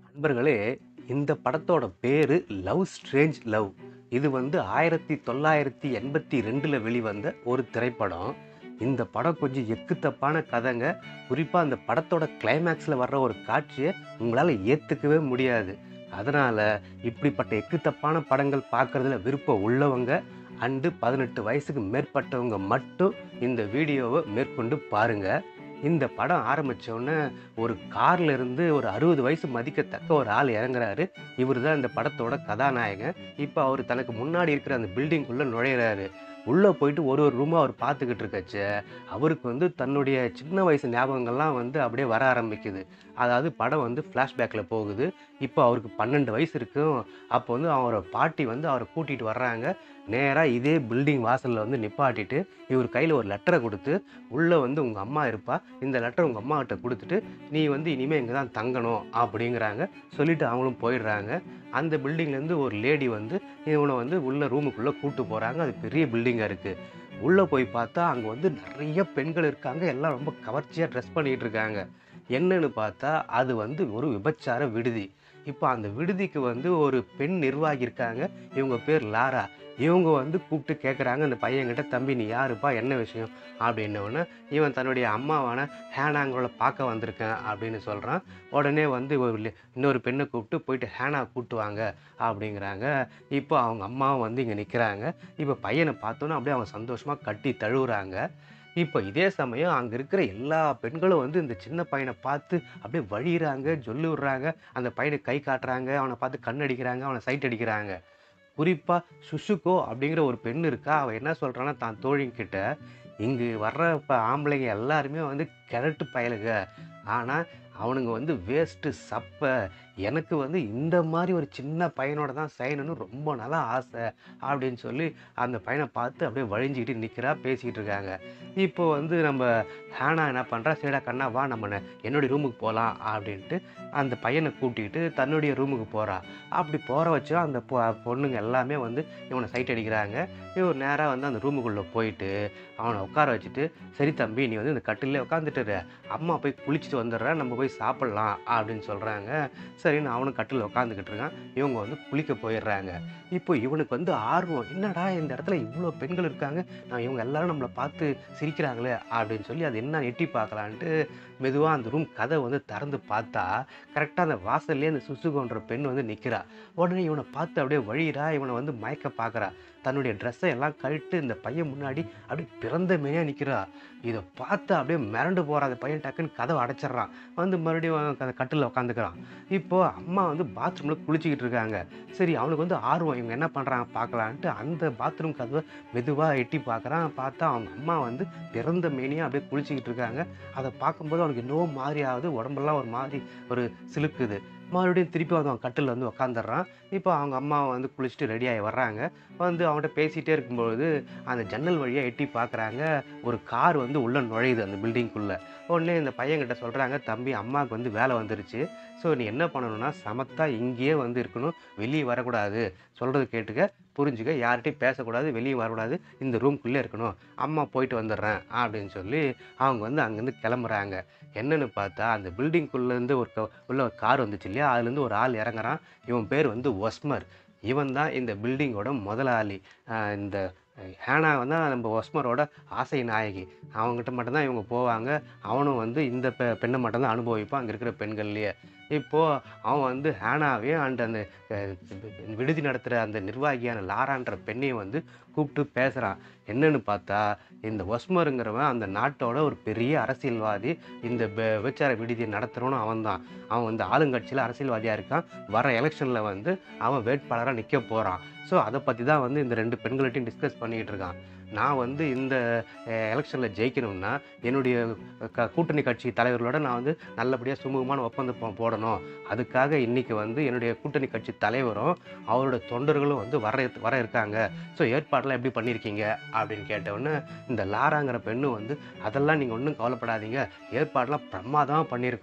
நண்பர்களே இந்த படத்தோட பேரு லவ் ஸ்ட்ரேஞ்ச் லவ் இது வந்து ஆயிரத்தி தொள்ளாயிரத்தி எண்பத்தி ரெண்டில் வெளிவந்த ஒரு திரைப்படம் இந்த படம் கொஞ்சம் எக்குத்தப்பான கதைங்க குறிப்பாக அந்த படத்தோட கிளைமேக்ஸில் வர்ற ஒரு காட்சியை உங்களால் ஏற்றுக்கவே முடியாது அதனால் இப்படிப்பட்ட எக்குத்தப்பான படங்கள் பார்க்குறதுல விருப்பம் உள்ளவங்க அண்டு பதினெட்டு வயசுக்கு மேற்பட்டவங்க மட்டும் இந்த வீடியோவை மேற்கொண்டு பாருங்கள் இந்த படம் ஆரம்பித்தோடனே ஒரு கார்ல இருந்து ஒரு அறுபது வயசு மதிக்கத்தக்க ஒரு ஆள் இறங்குறாரு இவர் தான் இந்த படத்தோட கதாநாயகன் இப்போ அவர் தனக்கு முன்னாடி இருக்கிற அந்த பில்டிங்குள்ளே நுழையிறாரு உள்ளே போயிட்டு ஒரு ஒரு ரூமாக அவர் பார்த்துக்கிட்டு இருக்கச்ச அவருக்கு வந்து தன்னுடைய சின்ன வயசு ஞாபகங்கள்லாம் வந்து அப்படியே வர ஆரம்பிக்குது அதாவது படம் வந்து ஃப்ளாஷ்பேக்கில் போகுது இப்போ அவருக்கு பன்னெண்டு வயசு இருக்கும் அப்போ வந்து அவரோட பாட்டி வந்து அவரை கூட்டிகிட்டு வர்றாங்க நேராக இதே பில்டிங் வாசலில் வந்து நிப்பாட்டிட்டு இவர் கையில் ஒரு லெட்டரை கொடுத்து உள்ளே வந்து உங்கள் அம்மா இருப்பா இந்த லெட்டர் உங்கள் அம்மா கிட்ட கொடுத்துட்டு நீ வந்து இனிமேல் இங்கே தான் தங்கணும் அப்படிங்கிறாங்க சொல்லிட்டு அவங்களும் போயிடுறாங்க அந்த பில்டிங்லேருந்து ஒரு லேடி வந்து இவனை வந்து உள்ள ரூமுக்குள்ளே கூட்டு போகிறாங்க அது பெரிய பில்டிங்காக இருக்குது உள்ளே போய் பார்த்தா அங்கே வந்து நிறைய பெண்கள் இருக்காங்க எல்லாம் ரொம்ப கவர்ச்சியாக ட்ரெஸ் பண்ணிகிட்டு இருக்காங்க என்னன்னு பார்த்தா அது வந்து ஒரு விபச்சார விடுதி இப்போ அந்த விடுதிக்கு வந்து ஒரு பெண் நிர்வாகி இருக்காங்க இவங்க பேர் லாரா இவங்க வந்து கூப்பிட்டு கேட்குறாங்க அந்த பையன்கிட்ட தம்பி நீ யாருப்பா என்ன விஷயம் அப்படின்னோடனே இவன் தன்னுடைய அம்மாவான ஹேனாங்களோட பார்க்க வந்திருக்கேன் அப்படின்னு சொல்கிறான் உடனே வந்து ஒரு லி- இன்னொரு பெண்ணை கூப்பிட்டு போயிட்டு ஹேனா கூப்பிட்டு வாங்க அப்படிங்கிறாங்க இப்போ அவங்க அம்மாவும் வந்து இங்கே நிற்கிறாங்க இப்போ பையனை பார்த்தோன்னே அப்படியே அவங்க சந்தோஷமாக கட்டி தழுவுறாங்க இப்போ இதே சமயம் அங்கே இருக்கிற எல்லா பெண்களும் வந்து இந்த சின்ன பையனை பார்த்து அப்படியே வழியிறாங்க சொல்லி விடுறாங்க அந்த பையனுக்கு கை காட்டுறாங்க அவனை பார்த்து கண் அடிக்கிறாங்க அவனை சைட் அடிக்கிறாங்க குறிப்பாக சுஷுகோ அப்படிங்கிற ஒரு பெண் இருக்கா அவள் என்ன சொல்கிறான்னா தான் தோழிங்கிட்ட இங்கு வர்ற இப்போ ஆம்பளைங்க எல்லாருமே வந்து கிழட்டு பயலுக ஆனால் அவனுங்க வந்து வேஸ்ட்டு சப்பை எனக்கு வந்து இந்த மாதிரி ஒரு சின்ன பையனோட தான் செய்யணும்னு ரொம்ப நாளாக ஆசை அப்படின்னு சொல்லி அந்த பையனை பார்த்து அப்படியே வழிஞ்சிக்கிட்டு நிற்கிறா பேசிக்கிட்டு இருக்காங்க இப்போ வந்து நம்ம ஹேனா என்ன பண்ணுறா சரிடா கண்ணா வா நம்ம ந- என்னுடைய ரூமுக்கு போகலாம் அப்படின்ட்டு அந்த பையனை கூட்டிகிட்டு தன்னுடைய ரூமுக்கு போகிறா அப்படி போகிற வச்சு அந்த பொ- பொண்ணுங்க எல்லாமே வந்து இவனை சைட் அடிக்கிறாங்க இவர் நேராக வந்து அந்த ரூமுக்குள்ளே போயிட்டு அவனை உட்கார வச்சுட்டு சரி தம்பி நீ வந்து இந்த கட்டிலே உட்காந்துட்டு அம்மா போய் குளிச்சுட்டு வந்துடுறேன் நம்ம போய் சாப்பிட்லாம் அப்படின்னு சொல்கிறாங்க சரின்னு அவனும் கட்டில் உட்காந்துக்கிட்டு இருக்கான் இவங்க வந்து குளிக்க போயிடுறாங்க இப்போ இவனுக்கு வந்து ஆர்வம் என்னடா இந்த இடத்துல இவ்வளோ பெண்கள் இருக்காங்க நான் இவங்க எல்லாரும் நம்மளை பார்த்து சிரிக்கிறாங்களே அப்படின்னு சொல்லி அது என்ன எட்டி பார்க்கலான்ட்டு மெதுவாக அந்த ரூம் கதை வந்து திறந்து பார்த்தா கரெக்டாக அந்த வாசல்லே அந்த சுசுகோன்ற பெண் வந்து நிற்கிறா உடனே இவனை பார்த்து அப்படியே வழியிறா இவனை வந்து மயக்க பார்க்குறா தன்னுடைய ட்ரெஸ்ஸை எல்லாம் கழிட்டு இந்த பையன் முன்னாடி அப்படியே பிறந்த மேனியாக நிற்கிறா இதை பார்த்து அப்படியே மிரண்டு போகிற அந்த பையன் டக்குன்னு கதவை அடைச்சிட்றான் வந்து மறுபடியும் அந்த கட்டில் உட்காந்துக்கிறான் இப்போது அம்மா வந்து பாத்ரூமில் குளிச்சுக்கிட்டு இருக்காங்க சரி அவனுக்கு வந்து ஆர்வம் இவங்க என்ன பண்ணுறாங்க பார்க்கலான்ட்டு அந்த பாத்ரூம் கதவை மெதுவாக எட்டி பார்க்குறான் பார்த்தா அவங்க அம்மா வந்து பிறந்த மேனியாக அப்படியே குளிச்சுக்கிட்டு இருக்காங்க அதை பார்க்கும்போது அவனுக்கு என்னவோ மாதிரி ஆகுது உடம்பெல்லாம் ஒரு மாதிரி ஒரு சிலுக்குது மறுபடியும் திருப்பி வந்து அவன் கட்டில் வந்து உக்காந்துடுறான் இப்போ அவங்க அம்மா வந்து குளிச்சுட்டு ரெடியாகி வர்றாங்க வந்து அவன்கிட்ட பேசிகிட்டே இருக்கும்பொழுது அந்த ஜன்னல் வழியாக எட்டி பார்க்குறாங்க ஒரு கார் வந்து உள்ளே நுழையுது அந்த பில்டிங்குள்ளே உடனே இந்த பையன்கிட்ட சொல்கிறாங்க தம்பி அம்மாவுக்கு வந்து வேலை வந்துருச்சு ஸோ நீ என்ன பண்ணணும்னா சமத்தா இங்கேயே வந்து இருக்கணும் வெளியே வரக்கூடாது சொல்கிறது கேட்டுக்க புரிஞ்சுக்க யார்கிட்டையும் பேசக்கூடாது வெளியே வரக்கூடாது இந்த ரூம்குள்ளே இருக்கணும் அம்மா போயிட்டு வந்துடுறேன் அப்படின்னு சொல்லி அவங்க வந்து அங்கேருந்து கிளம்புறாங்க என்னன்னு பார்த்தா அந்த பில்டிங்குள்ளேருந்து ஒரு க- உள்ள ஒரு கார் வந்துச்சு இல்லையா அதுலேருந்து ஒரு ஆள் இறங்குறான் இவன் பேர் வந்து ஒஸ்மர் இவன் தான் இந்த பில்டிங்கோட முதலாளி ஆஹ் இந்த ஹேனா வந்து நம்ம ஒஸ்மரோட ஆசை நாயகி அவங்ககிட்ட மட்டும்தான் இவங்க போவாங்க அவனும் வந்து இந்த பெ பெண்ணை மட்டும்தான் அனுபவிப்பான் அங்கே இருக்கிற பெண்கள்லையே இப்போது அவன் வந்து ஹேனாவையும் அண்ட் அந்த அஹ், விடுதி நடத்துகிற அந்த நிர்வாகியான லாரான்ற பெண்ணையும் வந்து கூப்பிட்டு பேசுகிறான் என்னன்னு பார்த்தா இந்த ஒஸ்மருங்கிறவன் அந்த நாட்டோட ஒரு பெரிய அரசியல்வாதி இந்த பெ- விபச்சார விடுதியை நடத்துகிறவனும் அவன் தான் அவன் வந்து ஆளுங்கட்சியில் அரசியல்வாதியாக இருக்கான் வர எலெக்ஷனில் வந்து அவன் வேட்பாளராக நிற்க போகிறான் ஸோ அதை பற்றி தான் வந்து இந்த ரெண்டு பெண்கள்கிட்டையும் டிஸ்கஸ் பண்ணிகிட்டு இருக்கான் நான் வந்து இந்த எலெக்ஷனில் ஜெயிக்கணும்னா என்னுடைய க கூட்டணி கட்சி தலைவர்களோட நான் வந்து நல்லபடியாக சுமூகமான ஒப்பந்தம் போ- போடணும் அதுக்காக இன்றைக்கி வந்து என்னுடைய கூட்டணி கட்சி தலைவரும் அவரோட தொண்டர்களும் வந்து வர வர இருக்காங்க ஸோ ஏற்பாடெல்லாம் எப்படி பண்ணியிருக்கீங்க அப்படின்னு கேட்டவுடனே இந்த லாராங்கிற பெண்ணு வந்து அதெல்லாம் நீங்கள் ஒன்றும் கவலைப்படாதீங்க ஏற்பாடெல்லாம் பிரமாதமாக பண்ணியிருக்கோம்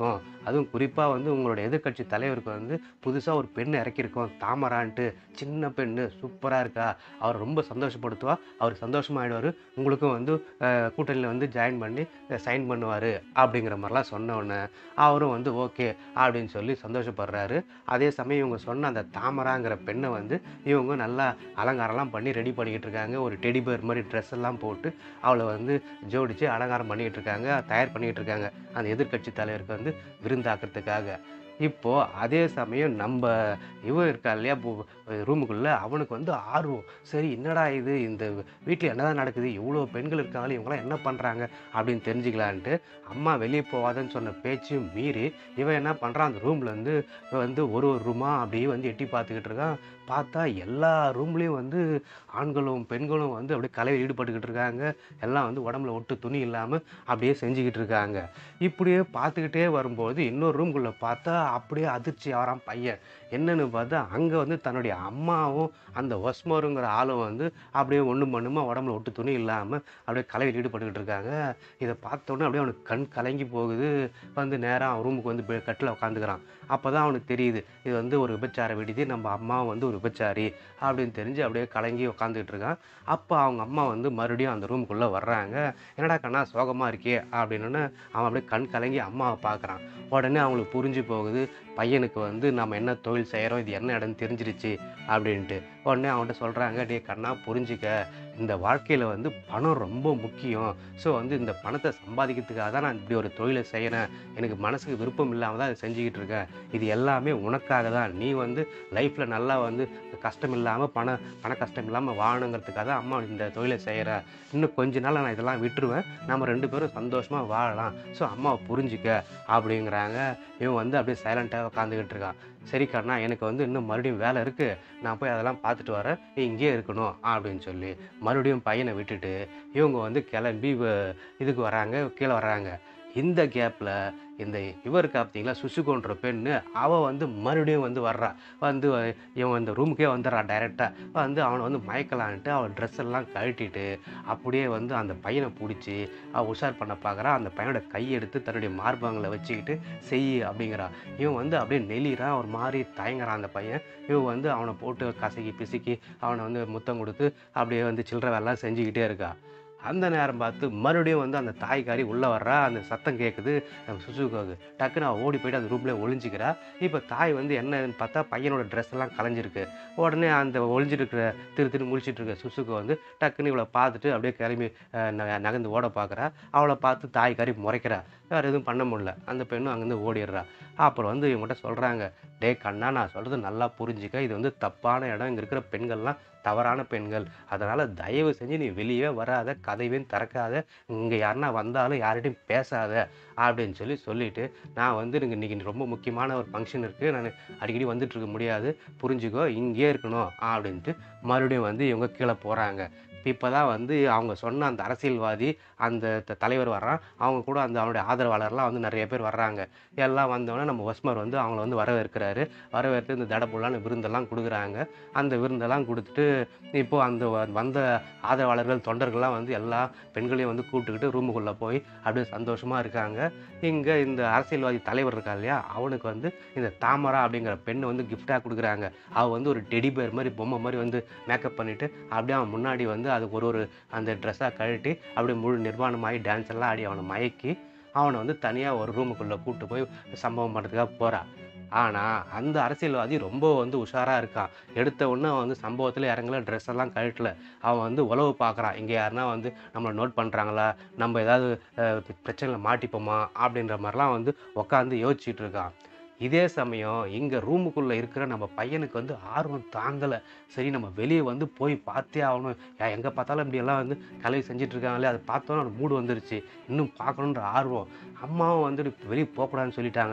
அதுவும் குறிப்பாக வந்து உங்களோட எதிர்க்கட்சி தலைவருக்கு வந்து புதுசாக ஒரு பெண் இறக்கியிருக்கோம் தாமரான்ட்டு சின்ன பெண்ணு சூப்பராக இருக்கா அவர் ரொம்ப சந்தோஷப்படுத்துவா அவர் சந்தோஷமாயிடுவார் உங்களுக்கும் வந்து அஹ், கூட்டணியில் வந்து ஜாயின் பண்ணி சைன் பண்ணுவார் அப்படிங்கிற மாதிரிலாம் சொன்ன உடனே அவரும் வந்து ஓகே அப்படின்னு சொல்லி சந்தோஷப்படுறாரு அதே சமயம் இவங்க சொன்ன அந்த தாமராங்கிற பெண்ணை வந்து இவங்க நல்லா அலங்காரம்லாம் பண்ணி ரெடி பண்ணிக்கிட்டு இருக்காங்க ஒரு டெடி பேர் மாதிரி ட்ரெஸ் எல்லாம் போட்டு அவளை வந்து ஜோடிச்சு அலங்காரம் பண்ணிக்கிட்டு இருக்காங்க தயார் பண்ணிக்கிட்டு இருக்காங்க அந்த எதிர்க்கட்சி தலைவருக்கு வந்து விருந்தாக்குறதுக்காக இப்போ அதே சமயம் நம்ம இவன் இருக்கா இல்லையா ரூமுக்குள்ள அவனுக்கு வந்து ஆர்வம் சரி என்னடா இது இந்த வீட்டில் என்னதான் நடக்குது இவ்வளோ பெண்கள் இருக்காங்களே இவங்களாம் என்ன பண்ணுறாங்க அப்படின்னு தெரிஞ்சுக்கலான்ட்டு அம்மா வெளியே போகாதன்னு சொன்ன பேச்சையும் மீறி இவன் என்ன பண்ணுறான் அந்த ரூம்ல இருந்து வந்து ஒரு ஒரு ரூமா அப்படியே வந்து எட்டி பார்த்துக்கிட்டு இருக்கான் பார்த்தா எல்லா ரூம்லேயும் வந்து ஆண்களும் பெண்களும் வந்து அப்படியே கலையில் ஈடுபட்டுக்கிட்டு இருக்காங்க எல்லாம் வந்து உடம்புல ஒட்டு துணி இல்லாமல் அப்படியே செஞ்சுக்கிட்டு இருக்காங்க இப்படியே பார்த்துக்கிட்டே வரும்போது இன்னொரு ரூம்குள்ளே பார்த்தா அப்படியே அதிர்ச்சி ஆகிறான் பையன் என்னன்னு பார்த்தா அங்கே வந்து தன்னுடைய அம்மாவும் அந்த ஒஸ்மருங்கிற ஆளும் வந்து அப்படியே ஒன்றும் பண்ணுமா உடம்புல ஒட்டு துணி இல்லாமல் அப்படியே கலையில் ஈடுபட்டுக்கிட்டு இருக்காங்க இதை பார்த்தோன்னே அப்படியே அவனுக்கு கண் கலங்கி போகுது வந்து நேராக ரூமுக்கு வந்து பெ- கட்டில் உட்காந்துக்கிறான் அப்போ தான் அவனுக்கு தெரியுது இது வந்து ஒரு விபச்சார விடுதி நம்ம அம்மாவும் வந்து ஒரு விபச்சாரி அப்படின்னு தெரிஞ்சு அப்படியே கலங்கி உட்காந்துக்கிட்டு இருக்கான் அப்போ அவங்க அம்மா வந்து மறுபடியும் அந்த ரூமுக்குள்ளே வர்றாங்க என்னடா கண்ணா சோகமாக இருக்கே அப்படின்னு அவன் அப்படியே கண் கலங்கி அம்மாவை பார்க்குறான் உடனே அவங்களுக்கு புரிஞ்சு போகுது பையனுக்கு வந்து நம்ம என்ன தொழில் செய்கிறோம் இது என்ன இடம்னு தெரிஞ்சிருச்சு அப்படின்ட்டு உடனே அவன்கிட்ட சொல்கிறாங்க டே கண்ணா புரிஞ்சுக்க இந்த வாழ்க்கையில் வந்து பணம் ரொம்ப முக்கியம் ஸோ வந்து இந்த பணத்தை சம்பாதிக்கிறதுக்காக தான் நான் இப்படி ஒரு தொழிலை செய்கிறேன் எனக்கு மனசுக்கு விருப்பம் இல்லாமல் தான் இதை செஞ்சுக்கிட்டு இருக்கேன் இது எல்லாமே உனக்காக தான் நீ வந்து லைஃப்பில் நல்லா வந்து கஷ்டம் இல்லாமல் பண பண கஷ்டம் இல்லாமல் வாழணுங்கிறதுக்காக தான் அம்மா இந்த தொழிலை செய்கிறேன் இன்னும் கொஞ்ச நாள் நான் இதெல்லாம் விட்டுருவேன் நம்ம ரெண்டு பேரும் சந்தோஷமாக வாழலாம் ஸோ அம்மாவை புரிஞ்சுக்க அப்படிங்கிறாங்க இவன் வந்து அப்படியே சைலண்ட்டாக உட்காந்துக்கிட்டு இருக்கான் சரி கண்ணா எனக்கு வந்து இன்னும் மறுபடியும் வேலை இருக்குது நான் போய் அதெல்லாம் பார்த்துட்டு வரேன் நீ இங்கேயே இருக்கணும் அப்படின்னு சொல்லி மறுபடியும் பையனை விட்டுட்டு இவங்க வந்து கிளம்பி வ- இதுக்கு வராங்க கீழே வர்றாங்க இந்த கேப்பில் இந்த இவர் பார்த்தீங்களா சுசுகோன்ற பெண்ணு அவள் வந்து மறுபடியும் வந்து வர்றா வந்து இவன் இந்த ரூமுக்கே வந்துடுறான் டைரெக்டாக வந்து அவனை வந்து மயக்கலான்ட்டு அவள் ட்ரெஸ் எல்லாம் கழட்டிட்டு அப்படியே வந்து அந்த பையனை பிடிச்சி அவள் உஷார் பண்ண பார்க்குறான் அந்த பையனோட கையெடுத்து தன்னுடைய மார்பங்களை வச்சுக்கிட்டு செய் அப்படிங்கிறான் இவன் வந்து அப்படியே நெளிறான் ஒரு மாதிரி தயங்குறான் அந்த பையன் இவன் வந்து அவனை போட்டு கசக்கி பிசுக்கி அவனை வந்து முத்தம் கொடுத்து அப்படியே வந்து சில்லற வேலைலாம் செஞ்சுக்கிட்டே இருக்கா அந்த நேரம் பார்த்து மறுபடியும் வந்து அந்த தாய்க்காரி உள்ளே வர்றா அந்த சத்தம் கேட்குது நம்ம சுசுகாவுக்கு டக்குன்னு அவள் ஓடி போயிட்டு அந்த ரூம்லேயே ஒளிஞ்சிக்கிறா இப்போ தாய் வந்து என்னன்னு பார்த்தா பையனோட ட்ரெஸ் எல்லாம் கலைஞ்சிருக்கு உடனே அந்த ஒளிஞ்சிட்டு இருக்கிற திரு திரு முழிச்சிட்டு இருக்க சுசுக்கு வந்து டக்குன்னு இவளை பார்த்துட்டு அப்படியே கிளம்பி அஹ், ந- நகர்ந்து ஓட பார்க்குறா அவளை பார்த்து தாய்க்காரி முறைக்கிறா வேறு எதுவும் பண்ண முடியல அந்த பெண்ணும் அங்கேருந்து ஓடிடுறா அப்புறம் வந்து இவங்ககிட்ட சொல்கிறாங்க டே கண்ணா நான் சொல்கிறது நல்லா புரிஞ்சுக்க இது வந்து தப்பான இடம் இங்கே இருக்கிற பெண்கள்லாம் தவறான பெண்கள் அதனால் தயவு செஞ்சு நீ வெளியே வராத கதவையும் திறக்காத இங்கே யாருன்னா வந்தாலும் யார்கிட்டையும் பேசாத அப்படின்னு சொல்லி சொல்லிட்டு நான் வந்து எனக்கு இன்றைக்கி ரொம்ப முக்கியமான ஒரு ஃபங்க்ஷன் இருக்குது நான் அடிக்கடி வந்துட்டு இருக்க முடியாது புரிஞ்சுக்கோ இங்கேயே இருக்கணும் அப்படின்ட்டு மறுபடியும் வந்து இவங்க கீழே போகிறாங்க இப்போ தான் வந்து அவங்க சொன்ன அந்த அரசியல்வாதி அந்த த- தலைவர் வர்றான் அவங்க கூட அந்த அவனுடைய ஆதரவாளர்லாம் வந்து நிறைய பேர் வர்றாங்க எல்லாம் வந்தோடனே நம்ம ஒஸ்மர் வந்து அவங்கள வந்து வரவேற்கிறாரு வரவேற்று இந்த தடப்புள்ளான விருந்தெல்லாம் கொடுக்குறாங்க அந்த விருந்தெல்லாம் கொடுத்துட்டு இப்போது அந்த வ- வந்த ஆதரவாளர்கள் தொண்டர்கள்லாம் வந்து எல்லா பெண்களையும் வந்து கூப்பிட்டுக்கிட்டு ரூமுக்குள்ளே போய் அப்படியே சந்தோஷமாக இருக்காங்க இங்கே இந்த அரசியல்வாதி தலைவர் இருக்கா இல்லையா அவனுக்கு வந்து இந்த தாமரா அப்படிங்கிற பெண்ணை வந்து கிஃப்டாக கொடுக்குறாங்க அவள் வந்து ஒரு டெடி பேர் மாதிரி பொம்மை மாதிரி வந்து மேக்கப் பண்ணிவிட்டு அப்படியே அவன் முன்னாடி வந்து அதுக்கு ஒரு ஒரு அந்த ட்ரெஸ்ஸாக கழட்டி அப்படியே முழு நிர்வாணமாகி டான்ஸ் எல்லாம் ஆடி அவனை மயக்கி அவனை வந்து தனியாக ஒரு ரூமுக்குள்ளே கூப்பிட்டு போய் சம்பவம் பண்ணுறதுக்காக போகிறான் ஆனால் அந்த அரசியல்வாதி ரொம்ப வந்து உஷாராக இருக்கான் எடுத்த உடனே அவன் வந்து சம்பவத்தில் இறங்கல ட்ரெஸ் எல்லாம் கழட்டல அவன் வந்து உளவு பார்க்குறான் இங்கே யாருன்னா வந்து நம்மளை நோட் பண்ணுறாங்களா நம்ம ஏதாவது அஹ், பிரச்சனையில் மாட்டிப்போமா அப்படின்ற மாதிரிலாம் வந்து உட்காந்து யோசிச்சுட்டு இருக்கான் இதே சமயம் இங்கே ரூமுக்குள்ளே இருக்கிற நம்ம பையனுக்கு வந்து ஆர்வம் தாங்கலை சரி நம்ம வெளியே வந்து போய் பார்த்தே ஆகணும் எங்கே பார்த்தாலும் இப்படியெல்லாம் வந்து கலவி செஞ்சுட்டு இருக்காங்களே அதை பார்த்தோன்னே அவனுக்கு மூடு வந்துருச்சு இன்னும் பார்க்கணுன்ற ஆர்வம் அம்மாவும் வந்து வெளியே போகக்கூடாதுன்னு சொல்லிட்டாங்களே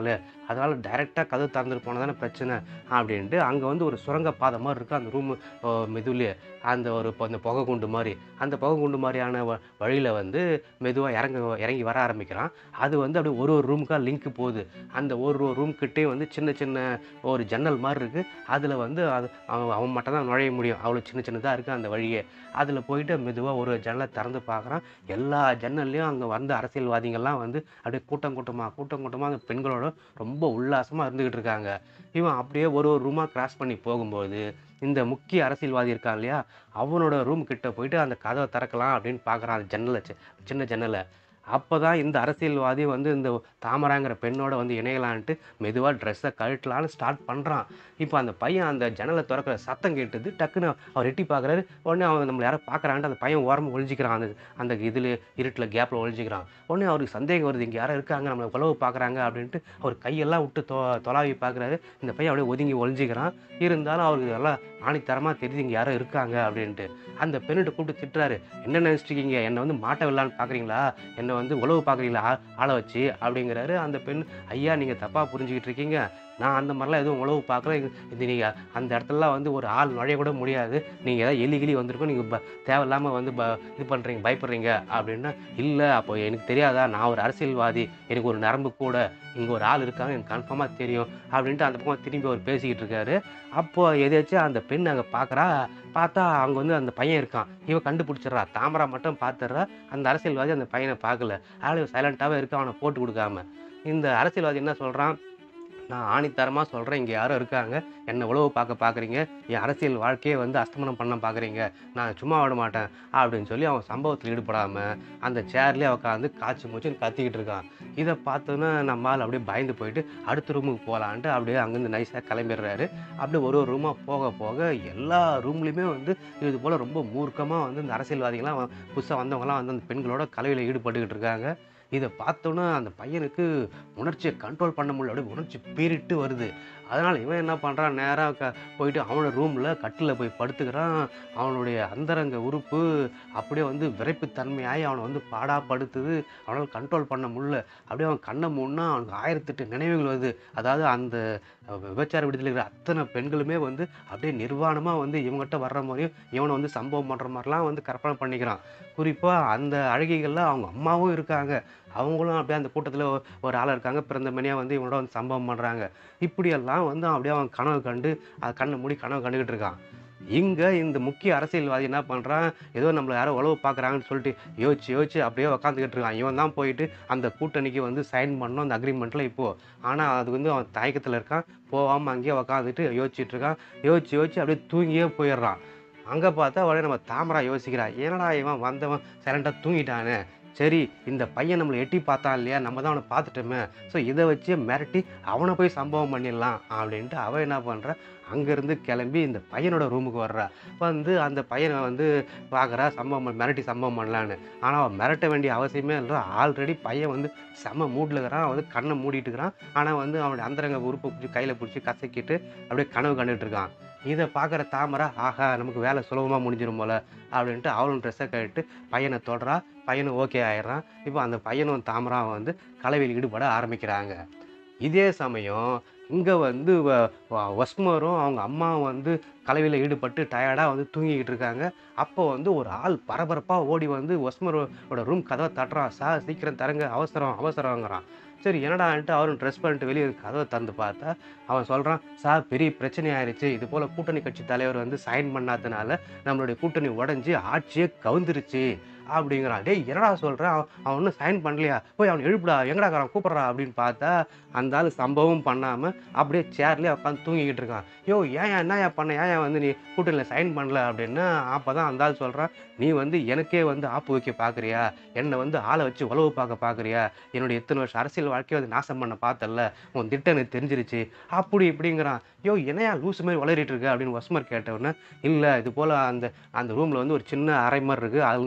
அதனால் டைரெக்டாக கதவு திறந்துட்டு போனால் தானே பிரச்சனை அப்படின்ட்டு அங்கே வந்து ஒரு சுரங்க பாதை மாதிரி இருக்குது அந்த ரூமு மெதுவிலே அந்த ஒரு இப்போ அந்த புகை குண்டு மாதிரி அந்த புகை குண்டு மாதிரியான வ வழியில் வந்து மெதுவாக இறங்க இறங்கி வர ஆரம்பிக்கிறான் அது வந்து அப்படியே ஒரு ஒரு ரூமுக்காக லிங்க் போகுது அந்த ஒரு ஒரு ரூம்கிட்டே வந்து சின்ன சின்ன ஒரு ஜன்னல் மாதிரி இருக்குது அதில் வந்து அது அவன் அவன் மட்டும் தான் நுழைய முடியும் அவ்வளோ சின்ன சின்னதாக இருக்குது அந்த வழியே அதில் போயிட்டு மெதுவாக ஒரு ஜன்னலை திறந்து பார்க்குறான் எல்லா ஜன்னல்லையும் அங்கே வந்த அரசியல்வாதிகள்லாம் வந்து அப்படியே கூட்டம் கூட்டமாக கூட்டம் கூட்டமாக அந்த பெண்களோட ரொம்ப உல்லாசமாக இருந்துக்கிட்டு இருக்காங்க இவன் அப்படியே ஒரு ஒரு ரூமாக கிராஸ் பண்ணி போகும்போது இந்த முக்கிய அரசியல்வாதி இருக்கான் இல்லையா அவனோட ரூம் கிட்ட போயிட்டு அந்த கதவை திறக்கலாம் அப்படின்னு பார்க்குறான் அந்த ஜன்னலை சி- சின்ன ஜன்னலை அப்போ தான் இந்த அரசியல்வாதி வந்து இந்த தாமராங்கிற பெண்ணோட வந்து இணையலான்ட்டு மெதுவாக ட்ரெஸ்ஸை கழட்டலான்னு ஸ்டார்ட் பண்ணுறான் இப்போ அந்த பையன் அந்த ஜன்னலை திறக்கிற சத்தம் கேட்டது டக்குன்னு அவர் எட்டி பார்க்குறாரு உடனே அவன் நம்மளை யாரோ பார்க்குறான்ட்டு அந்த பையன் ஓரமாக ஒழிஞ்சிக்கிறான் அந்த அந்த இதில் இருட்டில் கேப்பில் ஒழிஞ்சிக்கிறான் உடனே அவருக்கு சந்தேகம் வருது இங்கே யாரோ இருக்காங்க நம்மளை உழவு பார்க்குறாங்க அப்படின்ட்டு அவர் கையெல்லாம் விட்டு தொ தொலாவி பார்க்குறாரு இந்த பையன் அப்படியே ஒதுங்கி ஒழிஞ்சிக்கிறான் இருந்தாலும் அவருக்கு எல்லாம் ஆணித்தரமாக தெரியுது இங்கே யாரோ இருக்காங்க அப்படின்ட்டு அந்த பெண்ணிட்ட கூப்பிட்டு திட்டுறாரு என்ன நினச்சிருக்கீங்க என்னை வந்து மாட்ட விடலான்னு பார்க்குறீங்களா என்னை வந்து உழவு பார்க்குறீங்களா ஆ- ஆளை வச்சு அப்படிங்கிறாரு அந்த பெண் ஐயா நீங்கள் தப்பாக புரிஞ்சுக்கிட்டு இருக்கீங்க நான் அந்த மாதிரிலாம் எதுவும் உழவு பார்க்கல இது- இது நீங்கள் அந்த இடத்துலலாம் வந்து ஒரு ஆள் நுழைய கூட முடியாது நீங்கள் ஏதாவது எலி கிளி வந்திருக்கோம் நீங்கள் ப தேவையில்லாமல் வந்து ப இது பண்ணுறீங்க பயப்படுறீங்க அப்படின்னா இல்லை அப்போ எனக்கு தெரியாதா நான் ஒரு அரசியல்வாதி எனக்கு ஒரு நரம்பு கூட இங்கே ஒரு ஆள் இருக்காங்க எனக்கு கன்ஃபார்மாக தெரியும் அப்படின்ட்டு அந்த பக்கம் திரும்பி அவர் பேசிக்கிட்டு இருக்காரு அப்போ எதாச்சும் அந்த பெண் அங்கே பார்க்குறா பார்த்தா அங்கே வந்து அந்த பையன் இருக்கான் இவன் கண்டுபிடிச்சிட்றா தாமரா மட்டும் பார்த்துட்றா அந்த அரசியல்வாதி அந்த பையனை பார்க்கல ஆளு சைலண்ட்டாகவே இருக்க அவனை போட்டு கொடுக்காம இந்த அரசியல்வாதி என்ன சொல்கிறான் நான் ஆணித்தரமாக சொல்கிறேன் இங்கே யாரும் இருக்காங்க என்னை உழவு பார்க்க பார்க்குறீங்க என் அரசியல் வாழ்க்கையை வந்து அஸ்தமனம் பண்ண பார்க்குறீங்க நான் சும்மா விட மாட்டேன் அப்படின்னு சொல்லி அவன் சம்பவத்தில் ஈடுபடாமல் அந்த சேர்லேயே உட்காந்து காய்ச்சி மூச்சுன்னு கத்திக்கிட்டு இருக்கான் இதை பார்த்தோன்னா நம்மால் அப்படியே பயந்து போயிட்டு அடுத்த ரூமுக்கு போகலான்ட்டு அப்படியே அங்கேருந்து நைஸாக கிளம்பிடுறாரு அப்படியே ஒரு ஒரு ரூமாக போக போக எல்லா ரூம்லேயுமே வந்து இது போல் ரொம்ப மூர்க்கமாக வந்து இந்த அரசியல்வாதிகள்லாம் புதுசாக வந்தவங்கலாம் வந்து அந்த பெண்களோட கலவையில் ஈடுபட்டுக்கிட்டு இருக்காங்க இதை பார்த்தோன்னா அந்த பையனுக்கு உணர்ச்சியை கண்ட்ரோல் பண்ண முடியல அப்படியே உணர்ச்சி பீறிட்டு வருது அதனால் இவன் என்ன பண்ணுறான் நேராக க போயிட்டு அவனோட ரூமில் கட்டில் போய் படுத்துக்கிறான் அவனுடைய அந்தரங்க உறுப்பு அப்படியே வந்து விரைப்புத்தன்மையாகி அவனை வந்து பாடாப்படுத்துது அவனால் கண்ட்ரோல் பண்ண முடியல அப்படியே அவன் கண்ணை மூடனா அவனுக்கு ஆயிரத்தெட்டு நினைவுகள் வருது அதாவது அந்த அஹ், விபச்சார விடுதலை இருக்கிற அத்தனை பெண்களுமே வந்து அப்படியே நிர்வாணமாக வந்து இவங்ககிட்ட வர்ற மாதிரியும் இவனை வந்து சம்பவம் பண்ணுற மாதிரிலாம் வந்து கற்பனை பண்ணிக்கிறான் குறிப்பாக அந்த அழகிகளில் அவங்க அம்மாவும் இருக்காங்க அவங்களும் அப்படியே அந்த கூட்டத்தில் ஒரு ஆள் இருக்காங்க பிறந்த மணியாக வந்து இவனோட வந்து சம்பவம் பண்ணுறாங்க இப்படியெல்லாம் வந்து அப்படியே அவன் கனவு கண்டு அது கண்ணை மூடி கனவு கண்டுக்கிட்டு இருக்கான் இங்கே இந்த முக்கிய அரசியல்வாதி என்ன பண்ணுறான் ஏதோ நம்மளை யாரோ உழவு பார்க்குறாங்கன்னு சொல்லிட்டு யோசிச்சு யோசிச்சு அப்படியே உக்காந்துக்கிட்டு இருக்கான் இவன் தான் போயிட்டு அந்த கூட்டணிக்கு வந்து சைன் பண்ணணும் அந்த அக்ரிமெண்ட்டில் இப்போது ஆனால் அது வந்து அவன் தயக்கத்தில் இருக்கான் போகாமல் அங்கேயே உக்காந்துட்டு யோசிச்சுட்டு இருக்கான் யோசிச்சு யோசிச்சு அப்படியே தூங்கியே போயிடுறான் அங்கே பார்த்தா உடனே நம்ம தாமரா யோசிக்கிறா என்னடா இவன் வந்தவன் சைலண்டாக தூங்கிட்டானே சரி இந்த பையன் நம்மளை எட்டி பார்த்தான் இல்லையா நம்ம தான் அவனை பார்த்துட்டோமே ஸோ இதை வச்சு மிரட்டி அவனை போய் சம்பவம் பண்ணிடலாம் அப்படின்ட்டு அவன் என்ன பண்ணுறா அங்கேருந்து கிளம்பி இந்த பையனோட ரூமுக்கு வர்றா வந்து அந்த பையனை வந்து பார்க்குறா சம்பவம் பண்ண- மிரட்டி சம்பவம் பண்ணலான்னு ஆனால் அவன் மிரட்ட வேண்டிய அவசியமே இல்லை ஆல்ரெடி பையன் வந்து செம மூடில் இருக்கிறான் அவன் வந்து கண்ணை மூடிட்டு இருக்கிறான் ஆனால் வந்து அவனுடைய அந்தரங்க உறுப்பை பிடிச்சி கையில் பிடிச்சி கசக்கிட்டு அப்படியே கனவு கண்டுட்டு இருக்கான் இதை பார்க்குற தாமரை ஆஹா நமக்கு வேலை சுலபமாக முடிஞ்சிடும் போல அப்படின்ட்டு அவளும் ட்ரெஸ்ஸை கழிட்டு பையனை தொடுறா பையனும் ஓகே ஆயிடுறான் இப்போ அந்த பையனும் தாமராவும் வந்து கலவையில் ஈடுபட ஆரம்பிக்கிறாங்க இதே சமயம் இங்கே வந்து வ- வ- வஸ்மரும் அவங்க அம்மாவும் வந்து கலவையில் ஈடுபட்டு டயர்டாக வந்து தூங்கிக்கிட்டு இருக்காங்க அப்போ வந்து ஒரு ஆள் பரபரப்பாக ஓடி வந்து வஸ்மரோட ரூம் கதவை தட்டுறான் சார் சீக்கிரம் தரங்க அவசரம் அவசரங்கிறான் சரி என்னடான்ட்டு அவரும் ட்ரெஸ் பண்ணிட்டு வெளியே கதவை திறந்து பார்த்தா அவன் சொல்கிறான் சார் பெரிய பிரச்சனை ஆயிடுச்சு இது போல் கூட்டணி கட்சி தலைவர் வந்து சைன் பண்ணாதனால நம்மளுடைய கூட்டணி உடஞ்சி ஆட்சியே கவுந்துருச்சு அப்படிங்கிறான் டேய் என்னடா சொல்கிறேன் அவன் அவன் ஒன்றும் சைன் பண்ணலையா போய் அவன் எழுப்புடா எங்கடா இருக்கிறான் கூப்பிட்றா அப்படின்னு பார்த்தா அந்த ஆள் சம்பவம் பண்ணாமல் அப்படியே சேர்லேயே உட்காந்து தூங்கிக்கிட்டு இருக்கான் யோ ஏன் ஏன் என்ன ஏன் பண்ண ஏன் ஏன் வந்து நீ கூட்டணியில் சைன் பண்ணல அப்படின்னு அப்போ தான் அந்த ஆள் சொல்கிறான் நீ வந்து எனக்கே வந்து ஆப்பு வைக்க பார்க்குறியா என்னை வந்து ஆளை வச்சு உழவு பார்க்க பார்க்குறியா என்னுடைய எத்தனை வருஷம் அரசியல் வாழ்க்கையை வந்து நாசம் பண்ண பார்த்தல்ல உன் திட்டம் எனக்கு தெரிஞ்சிருச்சு அப்படி இப்படிங்கிறான் யோ என்னையா லூசு மாதிரி வளரிட்டு இருக்க அப்படின்னு வஸ்மர் கேட்டவுடனே இல்லை இது போல் அந்த அந்த ரூமில் வந்து ஒரு சின்ன அறை மாதிரி இருக்குது அதுல இருந்து யாரோ வந்து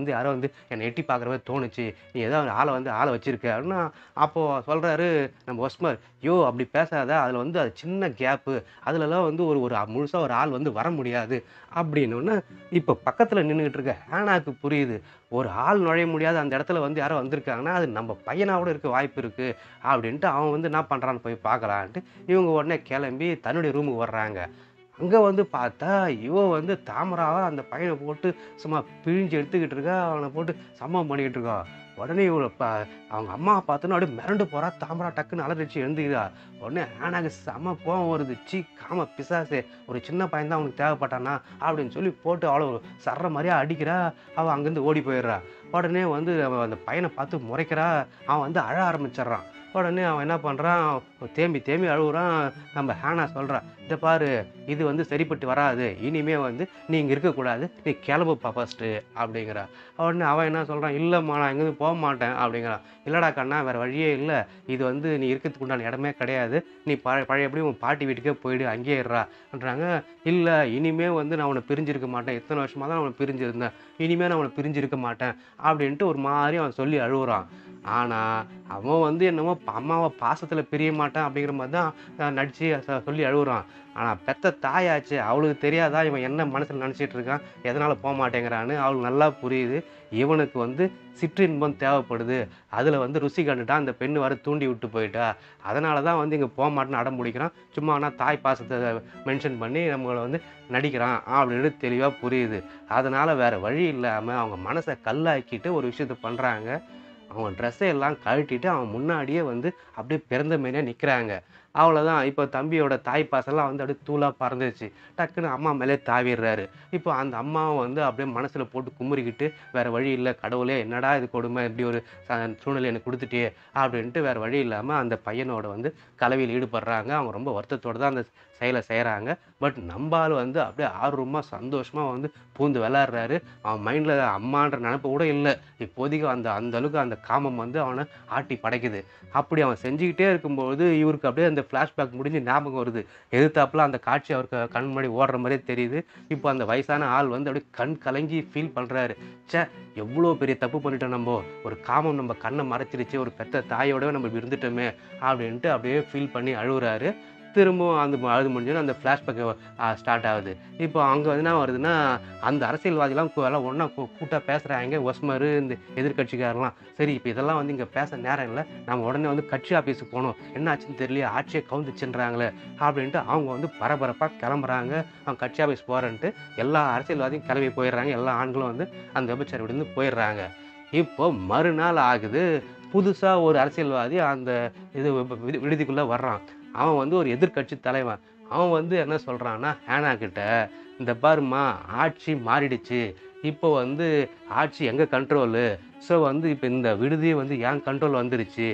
வந்து என்னை எட்டி பார்க்குற மாதிரி தோணுச்சு நீ ஏதோ ஒரு ஆளை வந்து ஆளை வச்சிருக்க அப்படின்னா அப்போது சொல்கிறாரு நம்ம ஒஸ்மர் யோ அப்படி பேசாத அதில் வந்து அது சின்ன கேப்பு அதுலலாம் வந்து ஒரு ஒரு முழுசாக ஒரு ஆள் வந்து வர முடியாது அப்படின்னோடனே இப்போ பக்கத்தில் நின்றுக்கிட்டு இருக்க ஹேனாக்கு புரியுது ஒரு ஆள் நுழைய முடியாத அந்த இடத்துல வந்து யாரோ வந்திருக்காங்கன்னா அது நம்ம பையனாக கூட இருக்க வாய்ப்பு இருக்குது அப்படின்ட்டு அவன் வந்து என்ன பண்ணுறான்னு போய் பார்க்கலான்ட்டு இவங்க உடனே கிளம்பி தன்னுடைய ரூமுக்கு வர்றாங்க அங்கே வந்து பார்த்தா இவ வந்து தாமராவை அந்த பையனை போட்டு சும்மா பிழிஞ்சு எடுத்துக்கிட்டு இருக்கா அவனை போட்டு சம்பவம் பண்ணிக்கிட்டு இருக்கா உடனே இவளை ப அவங்க அம்மா பார்த்தோன்னா அப்படியே மிரண்டு போகிறா தாமரா டக்குன்னு அலறிச்சு எழுந்துக்கிறா உடனே ஆனாக்கு செம கோவம் வருது சீ காம பிசாசே ஒரு சின்ன பையன் தான் அவனுக்கு தேவைப்பட்டானா அப்படின்னு சொல்லி போட்டு அவ்வளோ சர்ற மாதிரியா அடிக்கிறா அவள் அங்கேருந்து ஓடி போயிடுறா உடனே வந்து அவ அந்த பையனை பார்த்து முறைக்கிறா அவன் வந்து அழ ஆரம்பிச்சிடுறான் உடனே அவன் என்ன பண்ணுறான் தேம்பி தேம்பி அழுகுறான் நம்ம ஹேனா சொல்கிறான் இதை பாரு இது வந்து சரிப்பட்டு வராது இனிமே வந்து நீ இங்கே இருக்கக்கூடாது நீ கிளம்புப்பா ஃபஸ்ட்டு அப்படிங்கிறா உடனே அவன் என்ன சொல்கிறான் இல்லைம்மா நான் இங்கேருந்து போக மாட்டேன் அப்படிங்கிறான் இல்லைடா கண்ணா வேறு வழியே இல்லை இது வந்து நீ இருக்கிறதுக்கு உண்டான இடமே கிடையாது நீ பழைய பழையபடி உன் பாட்டி வீட்டுக்கே போயிடு அங்கேயே இருறான்றாங்க இல்லை இனிமே வந்து நான் உன்னை பிரிஞ்சிருக்க மாட்டேன் எத்தனை வருஷமாக தான் நான் உன்னை பிரிஞ்சிருந்தேன் இனிமேல் நான் உன்னை பிரிஞ்சிருக்க மாட்டேன் அப்படின்ட்டு ஒரு மாதிரி அவன் சொல்லி அழுகுறான் ஆனால் அவன் வந்து என்னமோ ப- அம்மாவை பாசத்தில் பிரிய மாட்டான் அப்படிங்கிற மாதிரி தான் நடித்து சொல்லி அழுகுறான் ஆனால் பெத்த தாயாச்சு அவளுக்கு தெரியாதா இவன் என்ன மனசில் நினச்சிட்டு இருக்கான் எதனால் போக மாட்டேங்கிறான்னு அவளுக்கு நல்லா புரியுது இவனுக்கு வந்து சிற்றின்பம் தேவைப்படுது அதில் வந்து ருசி கண்டுட்டா அந்த பெண்ணு வர தூண்டி விட்டு போயிட்டா அதனால தான் வந்து இங்கே போக மாட்டேன்னு அடம் பிடிக்கிறான் சும்மா ஆனால் தாய் பாசத்தை மென்ஷன் பண்ணி நம்மளை வந்து நடிக்கிறான் அப்படின்னு தெளிவாக புரியுது அதனால் வேறு வழி இல்லாமல் அவங்க மனசை கல்லாக்கிட்டு ஒரு விஷயத்த பண்ணுறாங்க அவங்க ட்ரெஸ்ஸை எல்லாம் கழட்டிட்டு அவன் முன்னாடியே வந்து அப்படியே பிறந்த மாரியே நிற்கிறாங்க அவ்வளோதான் இப்போ தம்பியோட தாய் பாசெல்லாம் வந்து அப்படியே தூளாக பறந்துருச்சு டக்குன்னு அம்மா மேலே தாவிடுறாரு இப்போ அந்த அம்மாவும் வந்து அப்படியே மனசில் போட்டு குமுறிக்கிட்டு வேறு வழி இல்லை கடவுளே என்னடா இது கொடுமை இப்படி ஒரு ச- சூழ்நிலை எனக்கு கொடுத்துட்டே அப்படின்ட்டு வேறு வழி இல்லாமல் அந்த பையனோட வந்து கலவையில் ஈடுபடுறாங்க அவங்க ரொம்ப வருத்தத்தோடு தான் அந்த செயலை செய்கிறாங்க பட் நம்பால் வந்து அப்படியே ஆர்வமாக சந்தோஷமாக வந்து பூந்து விளாட்றாரு அவன் மைண்டில் அம்மான்ற நினப்பு கூட இல்லை இப்போதைக்கு அந்த அந்த அளவுக்கு அந்த காமம் வந்து அவனை ஆட்டி படைக்குது அப்படி அவன் செஞ்சுக்கிட்டே இருக்கும்போது இவருக்கு அப்படியே அந்த ஃப்ளாஷ்பேக் முடிஞ்சு ஞாபகம் வருது எதிர்த்தாப்புல அந்த காட்சி அவருக்கு கண் முன்னாடி ஓடுற மாதிரியே தெரியுது இப்போ அந்த வயசான ஆள் வந்து அப்படியே கண் கலங்கி ஃபீல் பண்ணுறாரு ச்சே எவ்வளோ பெரிய தப்பு பண்ணிட்டோம் நம்ம ஒரு காமம் நம்ம கண்ணை மறைச்சிருச்சு ஒரு பெத்த தாயோடவே நம்ம இப்படி இருந்துட்டோமே அப்படின்ட்டு அப்படியே ஃபீல் பண்ணி அழுகுறாரு திரும்பவும் அந்த அழுது முடிஞ்சோன்னு அந்த ஃப்ளாஷ்பேக் ஸ்டார்ட் ஆகுது இப்போ அங்கே வந்து என்ன வருதுன்னா அந்த அரசியல்வாதிலாம் கு- எல்லாம் ஒன்றா கூட்டாக பேசுகிறாங்க ஒஸ்மர் இந்த எதிர்க்கட்சிக்காரெல்லாம் சரி இப்போ இதெல்லாம் வந்து இங்கே பேச நேரம் இல்லை நம்ம உடனே வந்து கட்சி ஆஃபீஸுக்கு போகணும் என்ன ஆச்சுன்னு தெரியல ஆட்சியை கவுந்துச்சுன்றாங்களே அப்படின்ட்டு அவங்க வந்து பரபரப்பாக கிளம்புறாங்க அவங்க கட்சி ஆஃபீஸ் போகிறேன்ட்டு எல்லா அரசியல்வாதியும் கிளம்பி போயிடுறாங்க எல்லா ஆண்களும் வந்து அந்த விபச்சார விடுந்து போயிடுறாங்க இப்போ மறுநாள் ஆகுது புதுசாக ஒரு அரசியல்வாதி அந்த இது வி- வி- விடுதிக்குள்ளே வர்றான் அவன் வந்து ஒரு எதிர்க்கட்சி தலைவன் அவன் வந்து என்ன சொல்கிறான்னா ஹேனா கிட்ட இந்த பாருமா ஆட்சி மாறிடுச்சு இப்போ வந்து ஆட்சி எங்கள் கண்ட்ரோலு ஸோ வந்து இப்போ இந்த விடுதி வந்து என் கண்ட்ரோல் வந்துருச்சு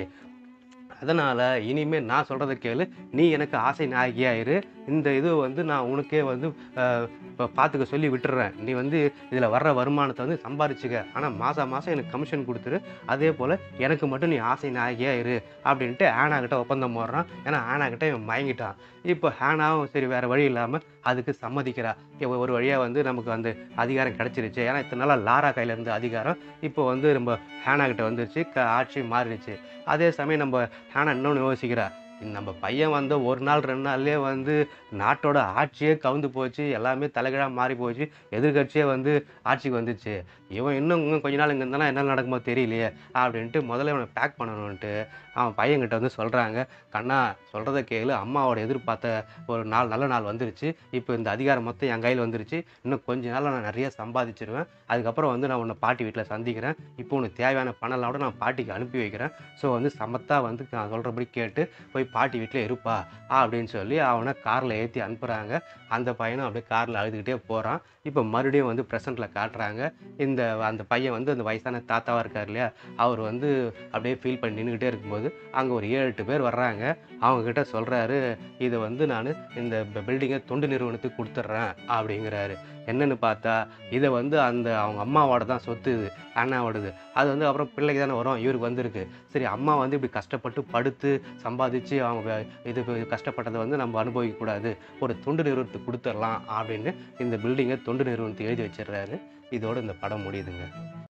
அதனால் இனிமேல் நான் சொல்கிறத கேளு நீ எனக்கு ஆசை நாயகியாயிரு இந்த இது வந்து நான் உனக்கே வந்து இப்போ பார்த்துக்க சொல்லி விட்டுறேன் நீ வந்து இதில் வர்ற வருமானத்தை வந்து சம்பாரிச்சுக்க ஆனால் மாதம் மாதம் எனக்கு கமிஷன் கொடுத்துரு அதே போல் எனக்கு மட்டும் நீ ஆசை நாயகியாக இரு அப்படின்ட்டு ஆனா கிட்ட ஒப்பந்தம் போடுறான் ஏன்னா ஆனா கிட்ட இவன் மயங்கிட்டான் இப்போ ஹேனாவும் சரி வேறு வழி இல்லாமல் அதுக்கு சம்மதிக்கிறா இவ ஒரு வழியாக வந்து நமக்கு அந்த அதிகாரம் கிடச்சிருச்சு ஏன்னா இத்தனை நாளாக லாரா கையில் இருந்த அதிகாரம் இப்போ வந்து நம்ம ஹேனா கிட்ட வந்துருச்சு க ஆட்சி மாறிடுச்சு அதே சமயம் நம்ம ஹேனா இன்னொன்று யோசிக்கிறா நம்ம பையன் வந்து ஒரு நாள் ரெண்டு நாள்லயே வந்து நாட்டோட ஆட்சியே கவுந்து போச்சு எல்லாமே தலைகீழாக மாறி போச்சு எதிர்க்கட்சியே வந்து ஆட்சிக்கு வந்துச்சு இவன் இன்னும் இன்னும் கொஞ்ச நாள் இங்கே இருந்தாலும் என்ன நடக்குமோ தெரியலையே அப்படின்ட்டு முதல்ல இவனை பேக் பண்ணணுன்ட்டு அவன் பையன்கிட்ட வந்து சொல்கிறாங்க கண்ணா சொல்கிறத கேளு அம்மாவோட எதிர்பார்த்த ஒரு நாள் நல்ல நாள் வந்துருச்சு இப்போ இந்த அதிகாரம் மொத்தம் என் கையில் வந்துருச்சு இன்னும் கொஞ்ச நாள்ல நான் நிறைய சம்பாதிச்சிருவேன் அதுக்கப்புறம் வந்து நான் உன்னை பாட்டி வீட்டில் சந்திக்கிறேன் இப்போ உனக்கு தேவையான பணம்லாம் கூட நான் பாட்டிக்கு அனுப்பி வைக்கிறேன் ஸோ வந்து சமத்தா வந்து நான் சொல்கிறபடி கேட்டு போய் பாட்டி வீட்டில் இருப்பா அப்படின்னு சொல்லி அவனை காரில் ஏற்றி அனுப்புகிறாங்க அந்த பையனும் அப்படியே காரில் அழுதுகிட்டே போகிறான் இப்போ மறுபடியும் வந்து ப்ரெசண்ட்டில் காட்டுறாங்க இந்த அந்த பையன் வந்து அந்த வயசான தாத்தாவாக இருக்கார் இல்லையா அவர் வந்து அப்படியே ஃபீல் பண்ணி நின்றுக்கிட்டே இருக்கும்போது அங்கே ஒரு ஏழு எட்டு பேர் வர்றாங்க அவங்கக்கிட்ட சொல்கிறாரு இதை வந்து நான் இந்த பில்டிங்கை தொண்டு நிறுவனத்துக்கு கொடுத்துட்றேன் அப்படிங்கிறாரு என்னன்னு பார்த்தா இதை வந்து அந்த அவங்க அம்மாவோட தான் சொத்து இது அண்ணாவோடது அது வந்து அப்புறம் பிள்ளைக்கு தானே வரும் இவருக்கு வந்திருக்கு சரி அம்மா வந்து இப்படி கஷ்டப்பட்டு படுத்து சம்பாதிச்சு அவங்க வே- இது இது கஷ்டப்பட்டதை வந்து நம்ம அனுபவிக்கக்கூடாது ஒரு தொண்டு நிறுவனத்துக்கு கொடுத்துடலாம் அப்படின்னு இந்த பில்டிங்கை தொண்டு நிறுவனத்துக்கு எழுதி வச்சிடுறாரு இதோட இந்த படம் முடியுதுங்க